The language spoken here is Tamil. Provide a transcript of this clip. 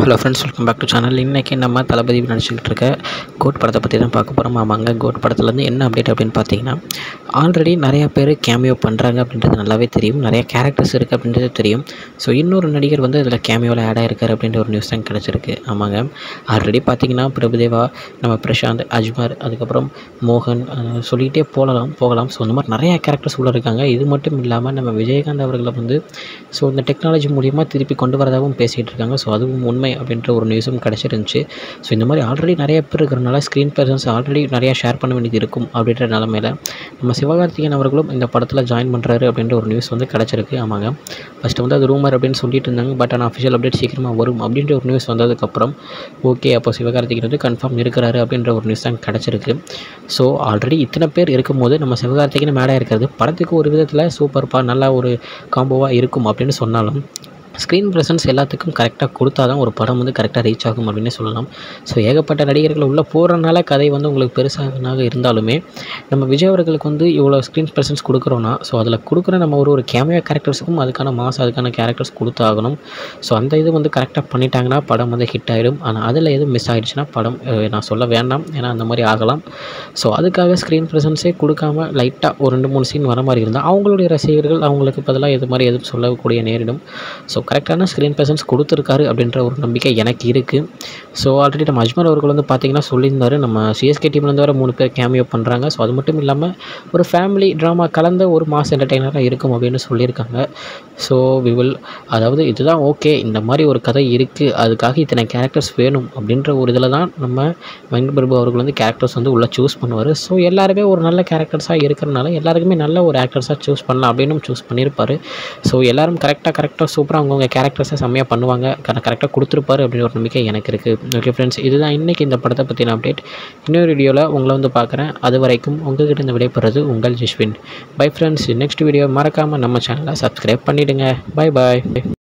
hello friends welcome back to channel இன்றைக்கி நம்ம தளபதி நடிச்சுக்கிட்டு இருக்க கோட் படத்தை பற்றி தான் பார்க்க போகிறோம் ஆமாங்க கோட் படத்துலேருந்து என்ன அப்டேட் அப்படின்னு பார்த்தீங்கன்னா ஆல்ரெடி நிறையா பேர் கேமியோ பண்ணுறாங்க அப்படின்றது நல்லாவே தெரியும் நிறைய கேரக்டர்ஸ் இருக்குது அப்படின்றது தெரியும் ஸோ இன்னொரு நடிகர் வந்து அதில் கேமியோவில் ஆட் ஆயிருக்காரு அப்படின்ற ஒரு நியூஸ் தான் கிடச்சிருக்கு ஆமாங்க ஆல்ரெடி பார்த்தீங்கன்னா பிரபுதேவா நம்ம பிரசாந்த் அஜ்மர் அதுக்கப்புறம் மோகன் அஹ் சொல்லிகிட்டே போகலாம் போகலாம் ஸோ இந்த மாதிரி நிறையா கேரக்டர்ஸ் உள்ள இருக்காங்க இது மட்டும் இல்லாமல் நம்ம விஜயகாந்த் அவர்களை வந்து ஸோ இந்த டெக்னாலஜி மூலியமாக திருப்பி கொண்டு வரதாகவும் பேசிகிட்டு இருக்காங்க ஸோ அதுவும் உண்மை அப்படின்ற ஒரு நியூஸும் கிடச்சிருந்துச்சு ஸோ இந்த மாதிரி ஆல்ரெடி நிறைய பேர் இருக்கிறனால ஸ்க்ரீன் பர்சன்ஸ் ஆல்ரெடி நிறையா ஷேர் பண்ண வேண்டியது இருக்கும் அப்படின்ற நிலமையில நம்ம சிவகார்த்திகேயன் அவர்களும் இந்த படத்தில் ஜாயின் பண்ணுறாரு அப்படின்ற ஒரு நியூஸ் வந்து கிடச்சிருக்கு ஆமாங்க ஃபஸ்ட்டு வந்து அது ரூமர் அப்படின்னு சொல்லிட்டு இருந்தாங்க பட் ஆனால் அஃபிஷியல் அப்டேட் சீக்கிரமாக வரும் அப்படின்ற ஒரு நியூஸ் வந்ததுக்கப்புறம் ஓகே அப்போ சிவகார்த்திகேயன் வந்து கன்ஃபார்ம் இருக்கிறாரு அப்படின்ற ஒரு நியூஸ் தான் கிடச்சிருக்கு ஸோ ஆல்ரெடி இத்தனை பேர் இருக்கும்போது நம்ம சிவகார்த்திகேயன் மேடாக இருக்கிறது படத்துக்கு ஒரு விதத்தில் சூப்பர்ப்பா நல்லா ஒரு காம்போவாக இருக்கும் அப்படின்னு சொன்னாலும் ஸ்க்ரீன் ப்ரெசன்ஸ் எல்லாத்துக்கும் கரெக்டாக கொடுத்தா தான் ஒரு படம் வந்து கரெக்டாக ரீச் ஆகும் அப்படின்னே சொல்லலாம் ஸோ ஏகப்பட்ட நடிகர்கள் உள்ளே போகிறனால கதை வந்து உங்களுக்கு பெருசாக இருந்தாலுமே நம்ம விஜய் அவர்களுக்கு வந்து இவ்வளோ ஸ்க்ரீன் ப்ரெசன்ஸ் கொடுக்குறோன்னா ஸோ அதில் கொடுக்குற நம்ம ஒரு ஒரு கேமியோ கேரக்டர்ஸுக்கும் அதுக்கான மாஸ் அதுக்கான கேரக்டர்ஸ் கொடுத்தாகணும் ஸோ அந்த இது வந்து கரெக்டாக பண்ணிட்டாங்கன்னா படம் வந்து ஹிட் ஆகிடும் ஆனால் அதில் எதுவும் மிஸ் ஆகிடுச்சுன்னா படம் அஹ், நான் சொல்ல வேண்டாம் ஏன்னா அந்த மாதிரி ஆகலாம் ஸோ அதுக்காக ஸ்க்ரீன் ப்ரெசன்ஸே கொடுக்காம லைட்டாக ஒரு ரெண்டு மூணு சீன் வர மாதிரி இருந்தால் அவங்களுடைய ரசிகர்கள் அவங்களுக்கு பதிலாக இது மாதிரி எதுவும் சொல்லக்கூடிய நேரிடும் ஸோ கரெக்டான ஸ்க்ரீன் ப்ரெசன்ஸ் கொடுத்துருக்காரு அப்படின்ற ஒரு நம்பிக்கை எனக்கு இருக்குது ஸோ ஆல்ரெடி நம்ம அஜ்மல் அவர்கள் வந்து பார்த்திங்கன்னா சொல்லியிருந்தாரு நம்ம சிஎஸ்கே டீம்லேருந்து வர மூணு பேர் கேமியோ பண்ணுறாங்க ஸோ அது மட்டும் இல்லாமல் ஒரு ஃபேமிலி ட்ராமா கலந்த ஒரு மாஸ் என்டர்டெய்னராக இருக்கும் அப்படின்னு சொல்லியிருக்காங்க ஸோ வி வில் அதாவது இதுதான் ஓகே இந்த மாதிரி ஒரு கதை இருக்குது அதுக்காக இத்தனை கேரக்டர்ஸ் வேணும் அப்படின்ற ஒரு இதில் தான் நம்ம வெங்கட் பிரபு அவர்கள் வந்து கேரக்டர்ஸ் வந்து உள்ளே சூஸ் பண்ணுவார் ஸோ எல்லாருமே ஒரு நல்ல கேரக்டர்ஸாக இருக்கிறனால எல்லாருக்குமே நல்ல ஒரு ஆக்டர்ஸாக சூஸ் பண்ணலாம் அப்படின்னு சூஸ் பண்ணியிருப்பார் ஸோ எல்லாரும் கரெக்டாக கரெக்டாக சூப்பராக அவங்கவுங்க கேரக்டர்ஸை செம்மையாக பண்ணுவாங்க கரெக்டாக கொடுத்துருப்பாரு அப்படின்னு ஒரு நம்பிக்கை எனக்கு இருக்குது ஓகே ஃப்ரெண்ட்ஸ் இதுதான் இன்றைக்கி இந்த படத்தை பற்றின அப்டேட் இன்னொரு வீடியோவில் உங்களை வந்து பார்க்குறேன் அது வரைக்கும் உங்கள்கிட்ட இந்த விடைபெறது உங்கள் Jishwin bye friends next video மறக்காமல் நம்ம சேனலை சப்ஸ்கிரைப் பண்ணிவிடுங்க பை பாய்